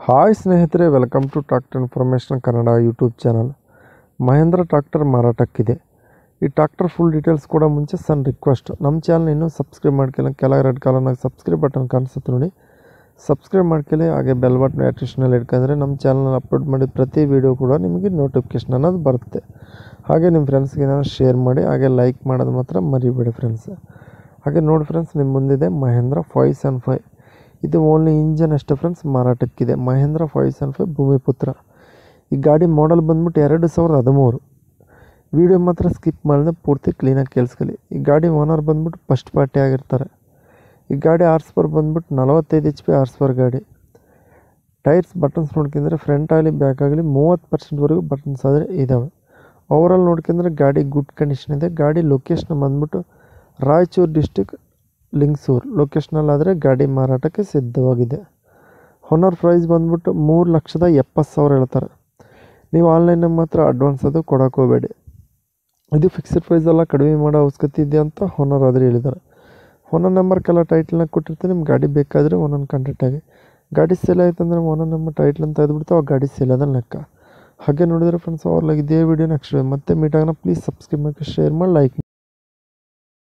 hi ಸ್ನೇಹಿತರೆ welcome to tractor information Kannada YouTube channel Mahindra tractor ಮಾರಾಟಕ್ಕಿದೆ ಈ ಟ್ರಾಕ್ಟರ್ ಫುಲ್ ಡೀಟೇಲ್ಸ್ ಕೂಡ ಮುಂಚೆ ಸಣ್ಣ ರಿಕ್ವೆಸ್ಟ್ ನಮ್ಮ ಚಾನಲ್ ಇನ್ನೂ ಸಬ್ಸ್ಕ್ರೈಬ್ ಮಾಡ್ಕೊಳ್ಳಿ ಕೆಳಗೆ ರೆಡ್ ಕಾಲನಾಗ ಸಬ್ಸ್ಕ್ರೈಬ್ ಬಟನ್ ಕಾಣಿಸುತ್ತೆ ನೋಡಿ ಸಬ್ಸ್ಕ್ರೈಬ್ ಮಾಡ್ಕೊಳ್ಳಿ ಹಾಗೆ ಬೆಲ್ ಬಟನ್ ಅಟ್ರಿಷನಲ್ಲಿ ಇಟ್ಕೊಂಡ್ರೆ ನಮ್ಮ ಚಾನಲ್ ಅಪ್ಲೋಡ್ ಮಾಡಿದ ಪ್ರತಿ ವೀಡಿಯೋ ಕೂಡ ನಿಮಗೆ ನೋಟಿಫಿಕೇಶನ್ ಅನ್ನೋದು ಬರುತ್ತೆ ಹಾಗೆ ನಿಮ್ಮ ಫ್ರೆಂಡ್ಸ್ಗೆ ಏನಾದ್ರು ಶೇರ್ ಮಾಡಿ ಹಾಗೆ ಲೈಕ್ ಮಾಡೋದು ಮಾತ್ರ ಮರಿಬೇಡಿ ಫ್ರೆಂಡ್ಸ್ ಹಾಗೆ ನೋಡಿ ಫ್ರೆಂಡ್ಸ್ ನಿಮ್ಮ ಮುಂದಿದೆ ಮಹೇಂದ್ರ ಫೈವ್ ಸೆವೆನ್ ಫೈವ್ ಇದು ಓನ್ಲಿ ಇಂಜನ್ ಅಷ್ಟೇ ಫ್ರೆಂಡ್ಸ್ ಮಾರಾಟಕ್ಕಿದೆ Mahindra five seven five Bhumiputra ಈ ಗಾಡಿ ಮಾಡಲ್ ಬಂದ್ಬಿಟ್ಟು ಎರಡು ಸಾವಿರದ ಹದಿಮೂರು ವಿಡಿಯೋ ಮಾತ್ರ ಸ್ಕಿಪ್ ಮಾಡಿದ್ರೆ ಪೂರ್ತಿ ಕ್ಲೀನಾಗಿ ಕೇಳಿಸ್ಕೊಳ್ಳಿ ಈ ಗಾಡಿ ಓನರ್ ಬಂದ್ಬಿಟ್ಟು ಫಸ್ಟ್ ಪಾರ್ಟಿ ಆಗಿರ್ತಾರೆ ಈ ಗಾಡಿ ಆರ್ಸ್ ಪರ್ ಬಂದ್ಬಿಟ್ಟು ನಲವತ್ತೈದು ಎಚ್ ಪಿ ಆರ್ಸ್ ಪರ್ ಗಾಡಿ ಟೈರ್ಸ್ ಬಟನ್ಸ್ ನೋಡ್ಕೊಂಡ್ರೆ ಫ್ರಂಟ್ ಆಗಲಿ ಬ್ಯಾಕ್ ಆಗಲಿ ಮೂವತ್ತು ಪರ್ಸೆಂಟ್ವರೆಗೂ ಬಟನ್ಸ್ ಆದರೆ ಇದ್ದಾವೆ ಓವರಾಲ್ ನೋಡ್ಕೊಂಡ್ರೆ ಗಾಡಿ ಗುಡ್ ಕಂಡೀಷನ್ ಇದೆ ಗಾಡಿ ಲೊಕೇಶನ್ ಬಂದ್ಬಿಟ್ಟು ರಾಯಚೂರು ಡಿಸ್ಟಿಕ್ ಲಿಂಗ್ಸೂರ್ ಲೊಕೇಶನಲ್ಲಾದರೆ ಗಾಡಿ ಮಾರಾಟಕ್ಕೆ ಸಿದ್ಧವಾಗಿದೆ ಹೊನರ್ ಪ್ರೈಸ್ ಬಂದ್ಬಿಟ್ಟು ಮೂರು ಲಕ್ಷದ ಎಪ್ಪತ್ತು ಸಾವಿರ ಹೇಳ್ತಾರೆ ನೀವು ಆನ್ಲೈನಾಗ ಮಾತ್ರ ಅಡ್ವಾನ್ಸ್ ಅದು ಕೊಡೋಕೆ ಹೋಗಬೇಡಿ ಇದು ಫಿಕ್ಸ್ಡ್ ಪ್ರೈಸ್ ಎಲ್ಲ ಕಡಿಮೆ ಮಾಡೋ ಅವಶ್ಯಕತೆ ಇದೆ ಅಂತ ಹೊನರ್ ಆದರೆ ಹೇಳಿದ್ದಾರೆ ಫೋನ್ ನಂಬರ್ ಕೆಲ ಟೈಟ್ಲ್ನಾಗ ಕೊಟ್ಟಿರ್ತೀನಿ ನಿಮ್ಮ ಗಾಡಿ ಬೇಕಾದರೆ ಒಂದೊಂದು ಕಾಂಟ್ಯಾಕ್ಟ್ ಆಗಿ ಗಾಡಿ ಸೇಲ್ ಆಯ್ತು ಅಂದರೆ ಒಂದೊಂದು ನಂಬರ್ ಟೈಟ್ಲ್ ಅಂತ ತೆಗೆದುಬಿಡ್ತು ಆ ಗಾಡಿ ಸೇಲ್ ಅದ ಲೆಕ್ಕ ಹಾಗೆ ನೋಡಿದರೆ ಫ್ರೆಂಡ್ಸ್ ಅವ್ರಲಾಗ ಇದೇ ವಿಡಿಯೋ ನೆಕ್ಸ್ಟ್ ಮತ್ತೆ ಮೀಟ್ ಆಗೋಣ ಪ್ಲೀಸ್ ಸಬ್ಸ್ಕ್ರೈಬ್ ಮಾಡಿ ಶೇರ್ ಮಾಡಿ ಲೈಕ್